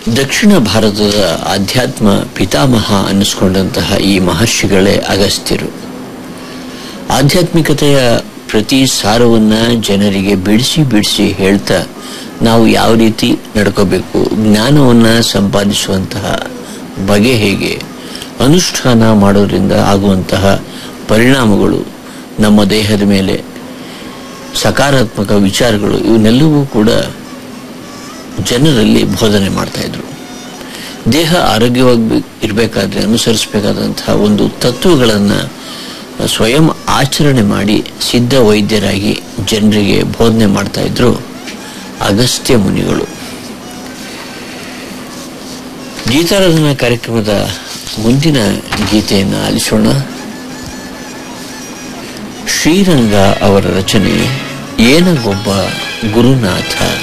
ದಕ್ಷಿಣ ಭಾರತದ ಆಧ್ಯಾತ್ಮ ಪಿತಾಮಹ ಅನ್ನಿಸ್ಕೊಂಡಂತಹ ಈ ಮಹರ್ಷಿಗಳೇ ಅಗಸ್ತ್ಯರು ಆಧ್ಯಾತ್ಮಿಕತೆಯ ಪ್ರತಿ ಸಾರವನ್ನ ಜನರಿಗೆ ಬಿಡಿಸಿ ಬಿಡಿಸಿ ಹೇಳ್ತಾ ನಾವು ಯಾವ ರೀತಿ ನಡ್ಕೋಬೇಕು ಜ್ಞಾನವನ್ನ ಸಂಪಾದಿಸುವಂತಹ ಬಗೆ ಹೇಗೆ ಅನುಷ್ಠಾನ ಮಾಡೋದ್ರಿಂದ ಆಗುವಂತಹ ಪರಿಣಾಮಗಳು ನಮ್ಮ ದೇಹದ ಮೇಲೆ ಸಕಾರಾತ್ಮಕ ವಿಚಾರಗಳು ಇವನ್ನೆಲ್ಲವೂ ಕೂಡ ಜನರಲ್ಲಿ ಬೋಧನೆ ಮಾಡ್ತಾ ಇದ್ರು ದೇಹ ಆರೋಗ್ಯವಾಗಿ ಇರಬೇಕಾದ್ರೆ ಅನುಸರಿಸಬೇಕಾದಂತಹ ಒಂದು ತತ್ವಗಳನ್ನು ಸ್ವಯಂ ಆಚರಣೆ ಮಾಡಿ ಸಿದ್ಧ ವೈದ್ಯರಾಗಿ ಜನರಿಗೆ ಬೋಧನೆ ಮಾಡ್ತಾ ಇದ್ರು ಅಗಸ್ತ್ಯ ಮುನಿಗಳು ಗೀತಾರಾಧನಾ ಕಾರ್ಯಕ್ರಮದ ಮುಂದಿನ ಗೀತೆಯನ್ನು ಆಲಿಸೋಣ ಶ್ರೀರಂಗ ಅವರ ರಚನೆ ಏನಗೊಬ್ಬ ಗುರುನಾಥ